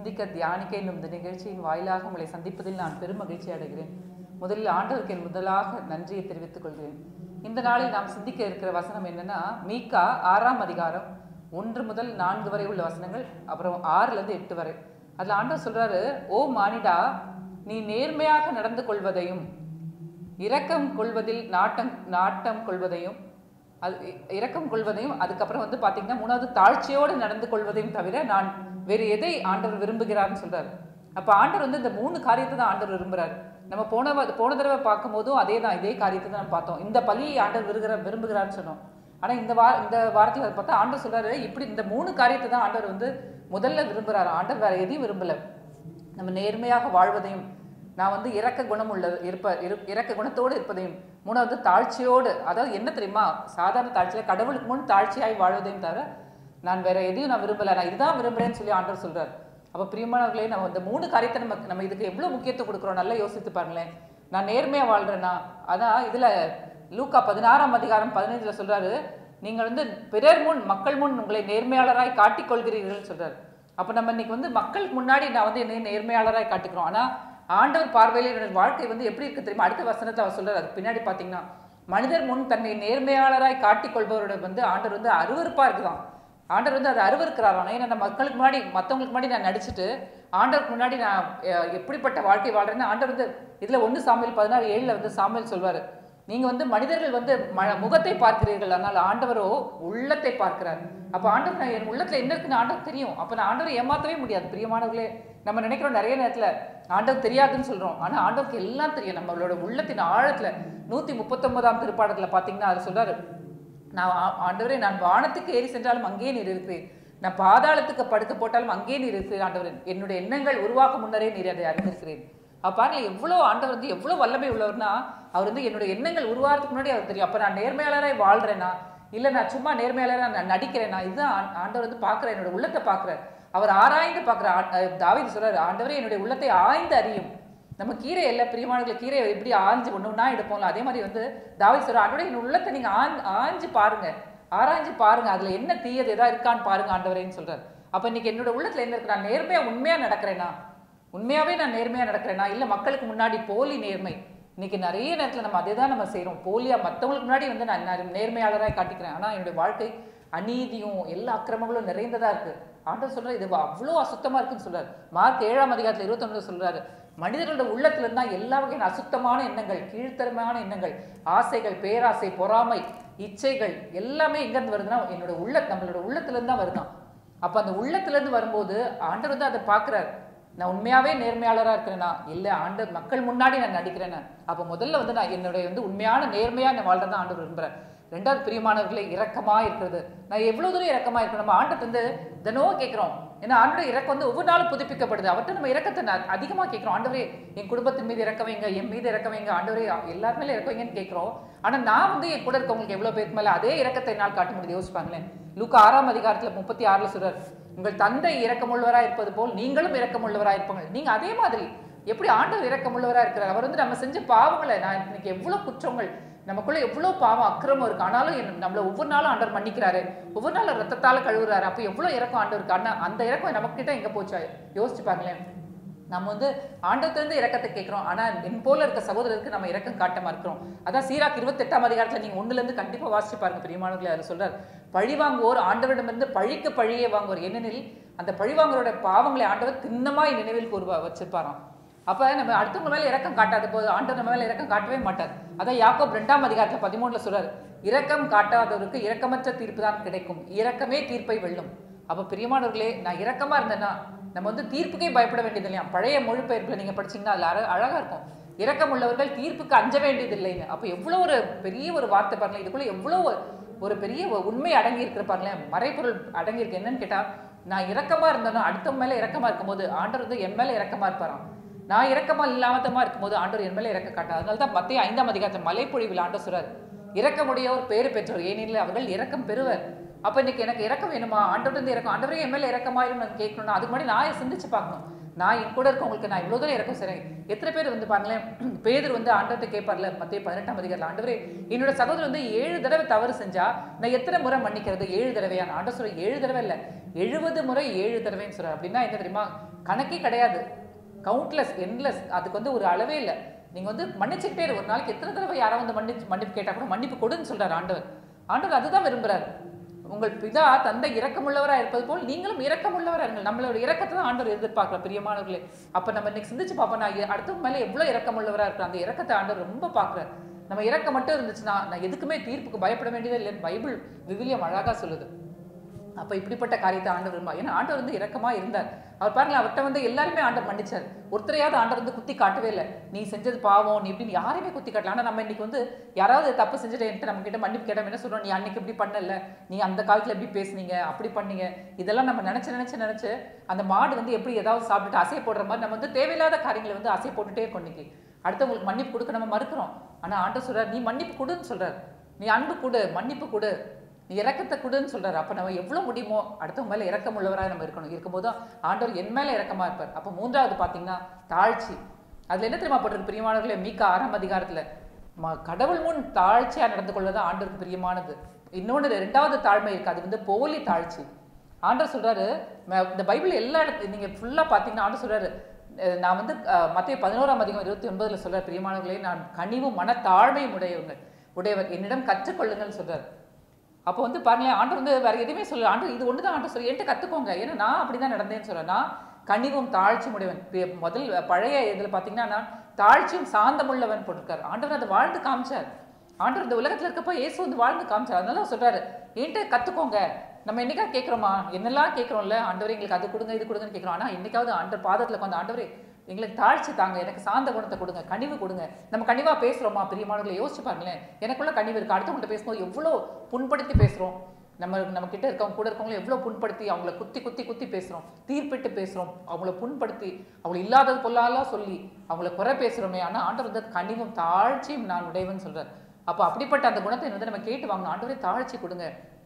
சிந்திக்க தியானிக்க என்னும் இந்த நிகழ்ச்சியின் வாயிலாக உங்களை சந்திப்பதில் நான் பெரும் மகிழ்ச்சி அடைகிறேன் முதலில் ஆண்டவருக்கு என் முதலாக நன்றியை தெரிவித்துக் கொள்கிறேன் இந்த நாளில் நாம் சிந்திக்க இருக்கிற வசனம் என்னன்னா மீகா ஆறாம் அதிகாரம் ஒன்று முதல் நான்கு வரை உள்ள வசனங்கள் அப்புறம் ஆறுல இருந்து எட்டு வரை அதுல ஆண்டவர் சொல்றாரு ஓ மானிடா நீ நேர்மையாக நடந்து கொள்வதையும் இரக்கம் கொள்வதில் நாட்டம் நாட்டம் கொள்வதையும் அது இ- இரக்கம் கொள்வதையும் அதுக்கப்புறம் வந்து பாத்தீங்கன்னா மூணாவது தாழ்ச்சியோடு நடந்து கொள்வதையும் தவிர நான் வேறு எதை ஆண்டவர் விரும்புகிறார்னு சொல்றாரு அப்ப ஆண்டவர் வந்து இந்த மூணு காரியத்தை தான் ஆண்டவர் விரும்புறாரு நம்ம போன வ- போன தடவை பார்க்கும் போதும் அதே தான் இதே காரியத்தை தான் நம்ம பார்த்தோம் இந்த பலியை ஆண்டவர் விரும்புகிற விரும்புகிறார்னு சொன்னோம் ஆனா இந்த வார இந்த வாரத்துல பார்த்தா ஆண்டவர் சொல்றாரு இப்படி இந்த மூணு காரியத்தை தான் ஆண்டவர் வந்து முதல்ல விரும்புறாரு ஆண்டவர் வேற எதையும் விரும்பல நம்ம நேர்மையாக வாழ்வதையும் நான் வந்து இரக்க குணம் உள்ள இருப்ப இரு- இரக்க குணத்தோடு இருப்பதையும் மூணாவது தாழ்ச்சியோடு அதாவது என்ன தெரியுமா சாதாரண தாழ்ச்சியில கடவுளுக்கு முன் தாழ்ச்சியாய் வாழ்வதையும் தவிர நான் வேற எதையும் நான் விரும்பல நான் இதுதான் விரும்புறேன்னு சொல்லி ஆண்டவர் சொல்றாரு அப்ப பிரியமானவர்களே நம்ம இந்த மூணு காரியத்தை நம்ம நம்ம இதுக்கு எவ்வளவு முக்கியத்துவம் கொடுக்குறோம் நல்லா யோசித்து பாருங்களேன் நான் நேர்மையா வாழ்றேன்னா அதான் இதுல லூக்கா பதினாறாம் அதிகாரம் பதினைஞ்சுல சொல்றாரு நீங்கள் வந்து பிறர் முன் மக்கள் முன் உங்களை நேர்மையாளராய் காட்டிக் கொள்கிறீர்கள் சொல்றாரு அப்ப நம்ம இன்னைக்கு வந்து மக்களுக்கு முன்னாடி நான் வந்து என்னை நேர்மையாளராய் காட்டிக்கிறோம் ஆனா ஆண்டவர் பார்வையில் என்னோட வாழ்க்கை வந்து எப்படி இருக்கு தெரியுமா அடுத்த வசனத்தை அவர் சொல்றாரு அதுக்கு பின்னாடி பாத்தீங்கன்னா மனிதர் முன் தன்னை நேர்மையாளராய் காட்டிக் கொள்பவரோட வந்து ஆண்டவர் வந்து அருவருப்பா இருக்குதான் ஆண்டவர் வந்து அதை அருவருக்கிறாராம் ஏன்னா நான் மக்களுக்கு முன்னாடி மத்தவங்களுக்கு முன்னாடி நான் நடிச்சுட்டு ஆண்டவருக்கு முன்னாடி நான் அஹ், எப்படிப்பட்ட வாழ்க்கை வாழ்றேன்னு ஆண்டவர் வந்து இதுல ஒண்ணு சாமியல் பதினாறு ஏழுல வந்து சாமியல் சொல்வாரு நீங்க வந்து மனிதர்கள் வந்து ம- முகத்தை பார்க்கிறீர்கள் ஆனால் ஆண்டவரோ உள்ளத்தை பார்க்கிறார் அப்ப ஆண்டவர் நான் என் உள்ளத்துல என்ன இருக்குன்னு ஆண்டவர் தெரியும் அப்ப நான் ஆண்டவரை ஏமாத்தவே முடியாது பிரியமானவர்களே நம்ம நினைக்கிறோம் நிறைய நேரத்துல ஆண்டவர் தெரியாதுன்னு சொல்றோம் ஆனா ஆண்டவருக்கு எல்லாம் தெரியும் நம்மளோட உள்ளத்தின் ஆழத்துல நூத்தி முப்பத்தொன்பதாம் திருப்பாடத்துல பாத்தீங்கன்னா அது சொல்றாரு நான் ஆ- ஆண்டவரே நான் வானத்துக்கு ஏறி சென்றாலும் அங்கேயே நீர் இருக்கிறேன் நான் பாதாளத்துக்கு படுக்க போட்டாலும் அங்கேயே நீர் இருக்கிறேன் ஆண்டவரே என்னுடைய எண்ணங்கள் உருவாக்கும் முன்னரே நீர் அதை அறிந்திருக்கிறேன் அப்ப பாருங்க எவ்வளவு ஆண்டவர் வந்து எவ்வளவு வல்லமை உள்ளவர்னா அவர் வந்து என்னுடைய எண்ணங்கள் உருவாகிறதுக்கு முன்னாடி அவர் தெரியும் அப்ப நான் நேர்மையாளராய் வாழ்றேனா இல்ல நான் சும்மா நேர்மையாளரா நான் நடிக்கிறேனா இதுதான் ஆ- ஆண்டவர் வந்து பாக்குறேன் என்னோட உள்ளத்தை பாக்குறார் அவர் ஆராய்ந்து பாக்குற தாவீது சொல்றாரு ஆண்டவரே என்னுடைய உள்ளத்தை ஆய்ந்து அறியும் நம்ம கீரை எல்லா பிரியமானவர்கள் கீரை எப்படி ஆஞ்சு ஒண்ணு ஒண்ணா எடுப்போம்ல அதே மாதிரி வந்து தாவி சொல்ற ஆண்டவரே என் உள்ளத்தை நீங்க ஆஞ் ஆஞ்சு பாருங்க ஆராய்ஞ்சு பாருங்க அதுல என்ன தீயது ஏதா இருக்கான்னு பாருங்க ஆண்டவரேன்னு சொல்றாரு அப்ப இன்னைக்கு என்னோட உள்ளத்துல என்ன இருக்கு நான் நேர்மையா உண்மையா நடக்கிறேனா உண்மையாவே நான் நேர்மையா நடக்கிறேனா இல்ல மக்களுக்கு முன்னாடி போலி நேர்மை இன்னைக்கு நிறைய நேரத்துல நம்ம அதே தான் நம்ம செய்றோம் போலியா மத்தவங்களுக்கு முன்னாடி வந்து நான் நான் நேர்மையாளராய் காட்டிக்கிறேன் ஆனா என்னுடைய வாழ்க்கை அநீதியும் எல்லா அக்கிரமங்களும் நிறைந்ததா இருக்கு ஆண்டவர் சொல்றாரு இது அவ்வளோ அசுத்தமா இருக்குன்னு சொல்றாரு மார்க் ஏழாம் அதிகாரத்துல இருபத்தொன்னு சொல்றாரு மனிதர்களோட உள்ளத்துல இருந்தா எல்லா வகையான அசுத்தமான எண்ணங்கள் கீழ்த்தரமான எண்ணங்கள் ஆசைகள் பேராசை பொறாமை இச்சைகள் எல்லாமே எங்க இருந்து வருதுன்னா என்னோட உள்ள நம்மளோட உள்ளத்துல இருந்து தான் வருதான் அப்ப அந்த உள்ளத்துல இருந்து வரும்போது ஆண்டவர் வந்து அதை பாக்குறாரு நான் உண்மையாவே நேர்மையாளரா இருக்கிறேனா இல்ல ஆண்டு மக்கள் முன்னாடி நான் நடிக்கிறேனா அப்ப முதல்ல வந்து நான் என்னுடைய வந்து உண்மையான நேர்மையா நான் வாழ்றதான் ஆண்டு விரும்புறேன் ரெண்டாவது பிரியமானவர்களே இரக்கமா இருக்கிறது நான் எவ்வளவு தூரம் இரக்கமா இருக்கணும் நம்ம ஆண்டு வந்து தினமும் கேட்கிறோம் ஏன்னா ஆண்டோட இறக்கம் வந்து ஒவ்வொரு நாளும் புதுப்பிக்கப்படுது அவர்கிட்ட நம்ம இரக்கத்தை நான் அதிகமா கேட்கிறோம் ஆண்டவரே என் குடும்பத்தின் மீது இறக்க வைங்க என் மீது இறக்க வைங்க ஆண்டவரே எல்லார் மேல இறக்க வைங்கன்னு கேட்கிறோம் ஆனா நான் வந்து என் கூட இருக்கவங்களுக்கு எவ்வளவு பேருக்கு மேல அதே இரக்கத்தை என்னால் காட்ட முடியுது யோசிப்பாங்களேன் லூக்கா ஆறாம் அதிகாரத்துல முப்பத்தி ஆறுல சொல்றாரு உங்கள் தந்தை இரக்கமுள்ளவரா இருப்பது போல் நீங்களும் இரக்கமுள்ளவரா இருப்பாங்க நீங்க அதே மாதிரி எப்படி ஆண்டவர் இரக்கமுள்ளவரா இருக்கிறார் அவர் வந்து நம்ம செஞ்ச பாவங்களை நான் இன்னைக்கு எவ்வளவு குற்றங்கள் நமக்குள்ள எவ்வளவு பாவம் அக்கிரமம் இருக்கு ஆனாலும் என்ன- நம்மள ஒவ்வொரு நாளும் ஆண்டவர் மன்னிக்கிறாரு ஒவ்வொரு நாளும் ரத்தத்தால கழுவுறாரு அப்ப எவ்வளவு இறக்கம் ஆண்டவர் இருக்கு ஆனா அந்த இறக்கம் நமக்கு கிட்ட எங்க போச்சா யோசிச்சு பாருங்களேன் நம்ம வந்து ஆண்டவத்திலிருந்து இரக்கத்தை கேட்கிறோம் ஆனா என் போல இருக்க சகோதரருக்கு நம்ம இரக்கம் காட்ட மறுக்கிறோம் அதான் சீராக் இருபத்தெட்டாம் அதிகாரத்துல நீங்க ஒண்ணுல இருந்து கண்டிப்பா வாசிச்சு பாருங்க பிரியமானவர்களே அவர் சொல்றார் பழி வாங்குவோர் ஆண்டவரிடமிருந்து பழிக்கு பழியே வாங்குவோர் ஏனெனில் அந்த பழி வாங்குறோட பாவங்களை ஆண்டவர் திண்ணமாய் நினைவில் கூறுவா வச்சிருப்பாராம் அப்ப நம்ம அடுத்தவங்க மேல இரக்கம் காட்டாத போது ஆண்டவர் நம்ம மேல இரக்கம் காட்டவே மாட்டார் அதான் யாக்கோப் ரெண்டாம் அதிகாரத்துல பதிமூணுல சொல்றாரு இரக்கம் காட்டாதவருக்கு இரக்கமற்ற தீர்ப்பு தான் கிடைக்கும் இரக்கமே தீர்ப்பை வெல்லும் அப்ப பிரியமானவர்களே நான் இரக்கமா இருந்தேன்னா நம்ம வந்து தீர்ப்புக்கே பயப்பட வேண்டியது இல்லையா பழைய மொழிபெயர்ப்புல நீங்க படிச்சீங்கன்னா அதுல அழ- அழகா இருக்கும் இரக்கம் உள்ளவர்கள் தீர்ப்புக்கு அஞ்ச வேண்டியது இல்லைன்னு அப்ப எவ்வளவு ஒரு பெரிய ஒரு வார்த்தை பாருங்களேன் இதுக்குள்ள எவ்வளவு ஒரு- ஒரு பெரிய ஒரு உண்மை அடங்கி இருக்கிற பாருங்களேன் மறைப்பொருள் அடங்கி இருக்கு என்னன்னு கேட்டா நான் இரக்கமா இருந்தேன்னா அடுத்தவங்க மேல இரக்கமா இருக்கும்போது ஆண்டவர் வந்து என் மேல இரக்கமா இருப்பாராம் நான் இரக்கமா இல்லாமத்தமா இருக்கும்போது ஆண்டவர் என் மேல இறக்க காட்டார் அதனால தான் மத்திய ஐந்தாம் அதிகாரத்தில் மலைப்பொழிவில் ஆண்டவர் சொல்றார் இறக்கமுடையவர் பேறு பெற்றோர் ஏனெனில் அவர்கள் இரக்கம் பெறுவர் அப்ப இன்னைக்கு எனக்கு இறக்கம் வேணுமா ஆண்டவர் வந்து இறக்கம் ஆண்டவரே என் மேல இறக்கமாயிரும் நான் கேட்கணும்னா அதுக்கு முன்னாடி நான் சிந்திச்சு பார்க்கணும் நான் என் கூட இருக்கவங்களுக்கு நான் இவ்வளவு தூரம் இறக்கம் செய்றேன் எத்தனை பேர் வந்து பாருங்களேன் பேதர் வந்து ஆண்டவர்கிட்ட கேட்பார்ல மத்திய பதினெட்டாம் அதிகாரத்தில் ஆண்டவரே என்னோட சகோதரர் வந்து ஏழு தடவை தவறு செஞ்சா நான் எத்தனை முறை மன்னிக்கிறது ஏழு தடவையா ஆண்டவர் சொல்ற ஏழு தடவை இல்ல எழுபது முறை ஏழு தடவைன்னு சொல்றாரு அப்படின்னா என்ன தெரியுமா கணக்கே கிடையாது கவுண்ட்லெஸ் எண்ட்லெஸ் அதுக்கு வந்து ஒரு அளவே இல்லை நீங்க வந்து மன்னிச்சுக்கிட்டே இரு. ஒரு நாளைக்கு எத்தனை தடவை யாரோ வந்து மன்னிச்சு மன்னிப்பு கேட்டா கூட மன்னிப்பு கொடுன்னு சொல்றாரு ஆண்டவர் ஆண்டவர் அதுதான் விரும்புறாரு உங்கள் பிதா தந்தை இரக்கமுள்ளவராக இருப்பது போல் நீங்களும் இரக்கமுள்ளவராக இருங்கள் நம்மளோட இரக்கத்தை தான் ஆண்டவர் எதிர்பார்க்குற பிரியமானவர்களே அப்ப நம்ம இன்னைக்கு சிந்திச்சு பார்ப்போம் நான் எ- அடுத்தவங்க மேலே எவ்வளவு இரக்கமுள்ளவராக இருக்கிறேன் அந்த இரக்கத்தை ஆண்டவர் ரொம்ப பார்க்குறாரு நம்ம இரக்கம் மட்டும் இருந்துச்சுன்னா நான் எதுக்குமே தீர்ப்புக்கு பயப்பட வேண்டியதே இல்லைன்னு பைபிள் விவிலியம் அழகா சொல்லுது அப்ப இப்படிப்பட்ட காரியத்தை ஆண்டவர் விரும்பா ஏன்னா ஆண்டவர் வந்து இரக்கமா இருந்தார் அவர் பாருங்க அவர்கிட்ட வந்து எல்லாருமே ஆண்டவர் மன்னிச்சார் ஒருத்தரையாவது ஆண்டவர் வந்து குத்தி காட்டவே இல்லை நீ செஞ்சது பாவம் நீ இப்படின்னு யாரையுமே குத்தி காட்டல ஆனா நம்ம இன்னைக்கு வந்து யாராவது தப்பு செஞ்சுட்டு என்கிட்ட நம்ம கிட்ட மன்னிப்பு கேட்டோம் என்ன சொல்றோம் நீ அன்னைக்கு இப்படி பண்ணல நீ அந்த காலத்துல எப்படி பேசுனீங்க அப்படி பண்ணீங்க இதெல்லாம் நம்ம நினைச்சு நினைச்சு நினைச்சு அந்த மாடு வந்து எப்படி ஏதாவது சாப்பிட்டுட்டு அசை போடுற மாதிரி நம்ம வந்து தேவையில்லாத காரியங்களை வந்து அசை போட்டுட்டே இருக்கோம் இன்னைக்கு அடுத்தவங்களுக்கு மன்னிப்பு கொடுக்க நம்ம மறுக்கிறோம் ஆனா ஆண்டவர் சொல்றாரு நீ மன்னிப்பு கொடுன்னு சொல்றாரு நீ அன்பு கொடு மன்னிப்பு கொடு நீ இறக்கத்தை கொடுன்னு சொல்றாரு அப்ப நம்ம எவ்வளவு முடியுமோ அடுத்தவங்க மேல இறக்கம் உள்ளவராக நம்ம இருக்கணும் இருக்கும்போது ஆண்டவர் என் மேல இறக்கமா இருப்பார் அப்ப மூன்றாவது பாத்தீங்கன்னா தாழ்ச்சி அதுல என்ன தெரியுமா போட்டிருக்கு பிரியமானவர்களே மீக்கா ஆறாம் அதிகாரத்துல ம- கடவுள் முன் தாழ்ச்சியா நடந்து கொள்வதுதான் ஆண்டவருக்கு பிரியமானது இன்னொன்று ரெண்டாவது தாழ்மை இருக்கு அது வந்து போலி தாழ்ச்சி ஆண்டவர் சொல்றாரு ம- இந்த பைபிள் எல்லா இடத்து நீங்க ஃபுல்லா பாத்தீங்கன்னா ஆண்டவர் சொல்றாரு அஹ் நான் வந்து அஹ், மத்திய பதினோராம் அதிகம் இருபத்தி ஒன்பதுல சொல்ற பிரியமானவர்களே நான் கனிவும் மன தாழ்மையும் உடையவங்க உடையவர் என்னிடம் கற்றுக்கொள்ளுங்கள்னு சொல்றாரு அப்போ வந்து பாருங்களேன் ஆண்டவர் வந்து வேற எதுவுமே சொல்ல ஆண்டவர் இது ஒன்று தான் ஆண்டவர் சொல்லி என்கிட்ட கற்றுக்கோங்க ஏன்னா நான் அப்படிதான் நடந்தேன்னு சொல்றேன் நான் கனிவும் தாழ்ச்சி உடையவன் பி- முதல் பழைய இதில் பார்த்தீங்கன்னா நான் தாழ்ச்சியும் சாந்தமுள்ளவன் போட்டிருக்காரு ஆண்டவர் அதை வாழ்ந்து காமிச்சார் ஆண்டவர் இந்த உலகத்துல இருக்கப்போ இயேசு வந்து வாழ்ந்து காமிச்சார் அதனால அவர் சொல்றாரு என்கிட்ட கத்துக்கோங்க நம்ம என்னைக்கா கேட்குறோமா என்னெல்லாம் கேட்குறோம்ல ஆண்டவரே எங்களுக்கு அது கொடுங்க இது கொடுங்கன்னு கேட்குறோம் ஆனா என்னைக்காவது ஆண்டவர் பாதத்துல உட்காந்து ஆண்டவரே எங்களுக்கு தாழ்ச்சி தாங்க எனக்கு சாந்த குணத்தை கொடுங்க கனிவு கொடுங்க நம்ம கனிவா பேசுறோமா பிரியமானவர்களை யோசிச்சு பாருங்களேன் எனக்குள்ள கனிவு இருக்கு அடுத்தவங்கள்ட்ட பேசும்போது எவ்வளோ புண்படுத்தி பேசுறோம் நம்ம நம்ம கிட்ட இருக்கவங்க கூட இருக்கவங்கள எவ்வளோ புண்படுத்தி அவங்கள குத்தி குத்தி குத்தி பேசுறோம் தீர்ப்பிட்டு பேசுறோம் அவங்கள புண்படுத்தி அவங்கள இல்லாதது பொல்லாலாம் சொல்லி அவங்கள குறை பேசுறோமே ஆனா ஆண்டவர் வந்து கனிவும் தாழ்ச்சியும் நான் உடையவன் சொல்றார் அப்போ அப்படிப்பட்ட அந்த குணத்தை வந்து நம்ம கேட்டு வாங்கணும் ஆண்டவரே தாழ்ச்சி கொடுங்க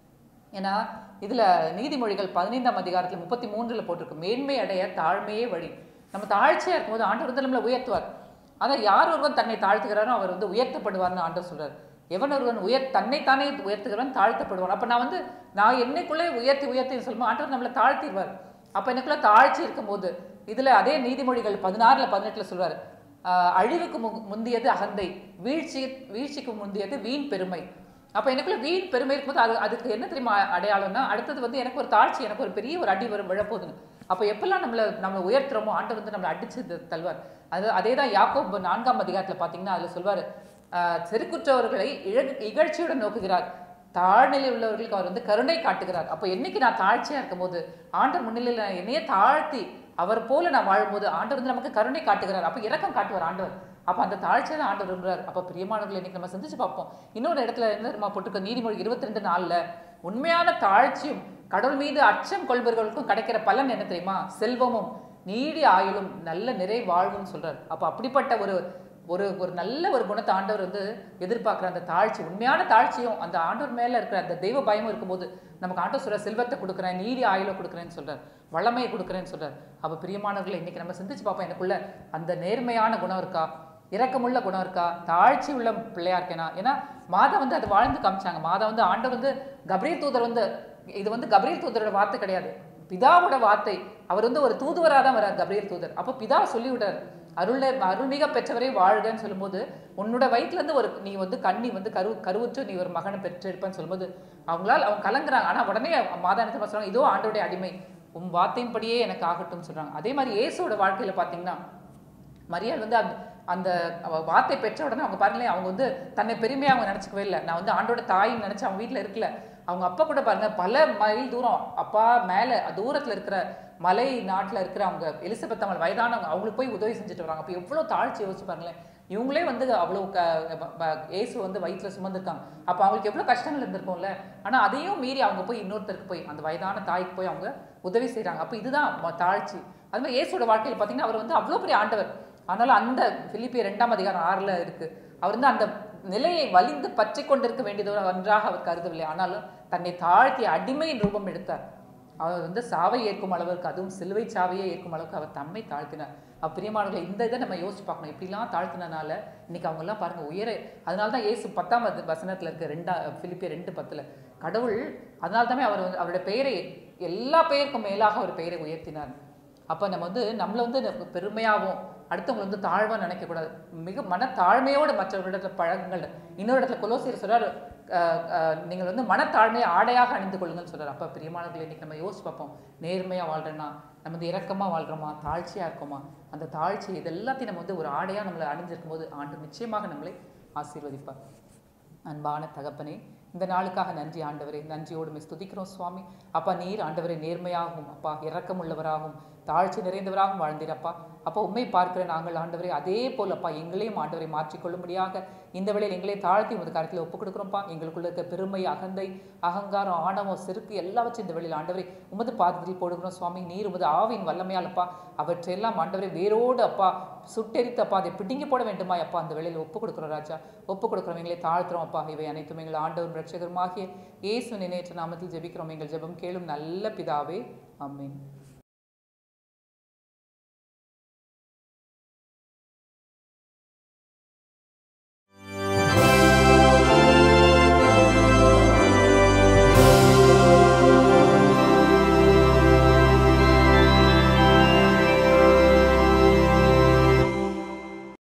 ஏன்னா இதுல நீதிமொழிகள் பதினைந்தாம் அதிகாரத்துல முப்பத்தி மூன்றுல போட்டிருக்கு மேன்மை அடைய தாழ்மையே வழி நம்ம தாழ்ச்சியா இருக்கும்போது ஆண்டவர் வந்து நம்மளை உயர்த்துவார் அதான் யார் ஒருவன் தன்னை தாழ்த்துகிறாரோ அவர் வந்து உயர்த்தப்படுவார்னு ஆண்டவர் சொல்றாரு எவன் ஒருவன் உயர் தன்னைத்தானே உயர்த்துகிறவன் தாழ்த்தப்படுவான் அப்ப நான் வந்து நான் என்னைக்குள்ளே உயர்த்தி உயர்த்தி சொல்லும்போது ஆண்டவர் நம்மளை தாழ்த்திடுவார் அப்ப எனக்குள்ள தாழ்ச்சி இருக்கும்போது இதுல அதே நீதிமொழிகள் பதினாறுல பதினெட்டுல சொல்றாரு ஆஹ் அழிவுக்கு மு- முந்தியது அகந்தை வீழ்ச்சி வீழ்ச்சிக்கு முந்தியது வீண் பெருமை அப்ப எனக்குள்ள வீண் பெருமை இருக்கும்போது அது அதுக்கு என்ன தெரியுமா அடையாளம்னா அடுத்தது வந்து எனக்கு ஒரு தாழ்ச்சி எனக்கு ஒரு பெரிய ஒரு அடி வரும் விழப்போகுதுன்னு அப்ப எப்பெல்லாம் நம்மள நம்மளை உயர்த்துறோமோ ஆண்டவர் வந்து நம்மளை அடிச்சு த- தள்ளுவார் அது அதே தான் யாக்கோப் நான்காம் அதிகாரத்துல பாத்தீங்கன்னா அதுல சொல்வாரு ஆஹ் செருக்குற்றவர்களை இழ- இகழ்ச்சியுடன் நோக்குகிறார் தாழ்நிலை உள்ளவர்களுக்கு அவர் வந்து கருணை காட்டுகிறார் அப்போ என்னைக்கு நான் தாழ்ச்சியா இருக்கும்போது ஆண்டவர் முன்னிலையில் நான் என்னையே தாழ்த்தி அவர் போல நான் வாழும்போது ஆண்டவர் வந்து நமக்கு கருணை காட்டுகிறார் அப்போ இரக்கம் காட்டுவார் ஆண்டவர் அப்போ அந்த தாழ்ச்சியை தான் ஆண்டவர் விரும்புறார் அப்போ பிரியமானவர்களை இன்னைக்கு நம்ம சிந்திச்சு பார்ப்போம் இன்னொரு இடத்துல என்ன தெரியுமா போட்டிருக்க நீதிமொழி இருபத்தி ரெண்டு நாள்ல உண்மையான தாழ்ச்சியும் கடவுள் மீது அச்சம் கொள்பவர்களுக்கும் கிடைக்கிற பலன் என்ன தெரியுமா செல்வமும் நீடி ஆயுளும் நல்ல நிறை வாழ்வும் சொல்றார் அப்போ அப்படிப்பட்ட ஒரு ஒரு ஒரு நல்ல ஒரு குணத்தை ஆண்டவர் வந்து எதிர்பார்க்குற அந்த தாழ்ச்சி உண்மையான தாழ்ச்சியும் அந்த ஆண்டவர் மேல இருக்கிற அந்த தெய்வ பயமும் இருக்கும்போது நமக்கு ஆண்டவர் சொல்ற செல்வத்தை கொடுக்குறேன் நீடி ஆயுளை கொடுக்குறேன்னு சொல்றார் வளமையை கொடுக்குறேன்னு சொல்றார் அப்ப பிரியமானவர்களை இன்னைக்கு நம்ம சிந்திச்சு பார்ப்போம் எனக்குள்ள அந்த நேர்மையான குணம் இருக்கா இரக்கமுள்ள குணம் இருக்கா தாழ்ச்சி உள்ள பிள்ளையா இருக்கேனா ஏன்னா மாதா வந்து அது வாழ்ந்து காமிச்சாங்க மாதா வந்து ஆண்டவர் வந்து கப்ரியல் தூதர் வந்து இது வந்து கப்ரியல் தூதரோட வார்த்தை கிடையாது பிதாவோட வார்த்தை அவர் வந்து ஒரு தூதுவராக தான் வரார் கப்ரியல் தூதர் அப்போ பிதா சொல்லி விடுறார் அருள அருள்மிக பெற்றவரே வாழ்கன்னு சொல்லும்போது உன்னோட வயிற்றுல இருந்து ஒரு நீ வந்து கண்ணி வந்து கரு கருவுற்று நீ ஒரு மகனை பெற்றிருப்பேன்னு சொல்லும்போது அவங்களால அவங்க கலங்குறாங்க ஆனா உடனே மாதா என்ன தெரியுமா சொல்றாங்க இதோ ஆண்டோடைய அடிமை உன் வார்த்தையின்படியே எனக்கு ஆகட்டும்னு சொல்றாங்க அதே மாதிரி இயேசுவோட வாழ்க்கையில பாத்தீங்கன்னா மரியாள் வந்து அந்த அந்த அவ வார்த்தை பெற்ற உடனே அவங்க பாருங்களேன் அவங்க வந்து தன்னை பெருமையா அவங்க நினைச்சுக்கவே இல்லை நான் வந்து ஆண்டோட தாயின்னு நினைச்சு அவங்க வீட்ல இருக்கல அவங்க அப்பா கூட பாருங்க பல மைல் தூரம் அப்பா மேல தூரத்துல இருக்கிற மலை நாட்டுல இருக்கிற அவங்க எலிசபெத் அவங்க வயதானவங்க அவங்களுக்கு போய் உதவி செஞ்சுட்டு வராங்க அப்போ எவ்வளவு தாழ்ச்சி யோசிச்சு பாருங்களேன் இவங்களே வந்து அவ்வளவு க ப- ப- இயேசு வந்து வயிற்றுல சுமந்திருக்காங்க அப்ப அவங்களுக்கு எவ்வளவு கஷ்டங்கள் இருந்திருக்கும்ல ஆனா அதையும் மீறி அவங்க போய் இன்னொருத்தருக்கு போய் அந்த வயதான தாய்க்கு போய் அவங்க உதவி செய்றாங்க அப்ப இதுதான் ம- தாழ்ச்சி அது மாதிரி இயேசுவோட வாழ்க்கையில பாத்தீங்கன்னா அவர் வந்து அவ்வளவு பெரிய ஆண்டவர் ஆனாலும் அந்த பிலிப்பிய ரெண்டாம் அதிகாரம் ஆறுல இருக்கு அவர் வந்து அந்த நிலையை வலிந்து பற்றி கொண்டிருக்க வேண்டியது ஒன்றாக அவர் கருதவில்லை ஆனாலும் தன்னை தாழ்த்தி அடிமையின் ரூபம் எடுத்தார் அவர் வந்து சாவை ஏற்கும் அளவுக்கு அதுவும் சிலுவை சாவையே ஏற்கும் அளவுக்கு அவர் தம்மை தாழ்த்தினார் அப்பிரியமானவர்களை இந்த இதை நம்ம யோசிச்சு பார்க்கணும் இப்படிலாம் தாழ்த்தினால இன்னைக்கு அவங்க எல்லாம் பாருங்க உயர அதனால தான் இயேசு பத்தாம் வச- வசனத்துல இருக்க ரெண்டா பிலிப்பிய ரெண்டு பத்துல கடவுள் அதனால தானே அவர் வந்து அவருடைய பெயரை எல்லா பெயருக்கும் மேலாக அவர் பெயரை உயர்த்தினார் அப்போ நம்ம வந்து நம்மளை வந்து நம்ம பெருமையாகவும் அடுத்தவங்களை வந்து தாழ்வாக நினைக்கக்கூடாது மிக மன தாழ்மையோடு மற்றவர்களிடத்துல பழகுங்கள் இன்னொரு இடத்துல கொலோசியர் சொல்றாரு அஹ், அஹ், நீங்கள் வந்து மனத்தாழ்மையை ஆடையாக அணிந்து கொள்ளுங்கன்னு சொல்றாரு அப்போ பிரியமானவர்களே இன்னைக்கு நம்ம யோசிச்சு பார்ப்போம் நேர்மையாக வாழ்றேன்னா நம்ம வந்து இரக்கமாக வாழ்கிறோமா தாழ்ச்சியாக இருக்கோமா அந்த தாழ்ச்சி இது எல்லாத்தையும் நம்ம வந்து ஒரு ஆடையாக நம்மளை அணிஞ்சிருக்கும் போது ஆண்டு நிச்சயமாக நம்மளை ஆசீர்வதிப்பார் அன்பான தகப்பனே இந்த நாளுக்காக நன்றி ஆண்டவரே நன்றியோடு மே ஸ்துதிக்கிறோம் சுவாமி அப்பா நீர் ஆண்டவரே நேர்மையாகவும் அப்பா இரக்கமுள்ளவராகவும் தாழ்ச்சி நிறைந்தவராகவும் வாழ்ந்தீரப்பா அப்பா உண்மை பார்க்கிற நாங்கள் ஆண்டவரே அதே போல் அப்பா எங்களையும் ஆண்டவரை மாற்றிக்கொள்ளும்படியாக இந்த வேளையில் எங்களை தாழ்த்தி உமது கருத்தில் ஒப்புக் கொடுக்குறோம்ப்பா எங்களுக்குள்ள இருக்க பெருமை அகந்தை அகங்காரம் ஆணவம் செருக்கு எல்லாவற்றையும் இந்த வேளையில் ஆண்டவரே உமது பாதத்தில் போடுகிறோம் சுவாமி நீர் உமது ஆவின் வல்லமையால் அப்பா அவற்றையெல்லாம் ஆண்டவரே வேரோடு அப்பா சுட்டெரித்து அப்பா அதை பிடுங்கி போட வேண்டுமா அப்பா அந்த வேளையில் ஒப்பு கொடுக்குறோம் ராஜா ஒப்பு கொடுக்குறோம் எங்களை தாழ்த்துறோம் அப்பா இவை அனைத்தும் எங்கள் ஆண்டவரும் ரட்சகருமாகிய இயேசு நினைற்ற நாமத்தில் ஜெபிக்கிறோம் எங்கள் ஜெபம் கேளும் நல்ல பிதாவே ஆமென்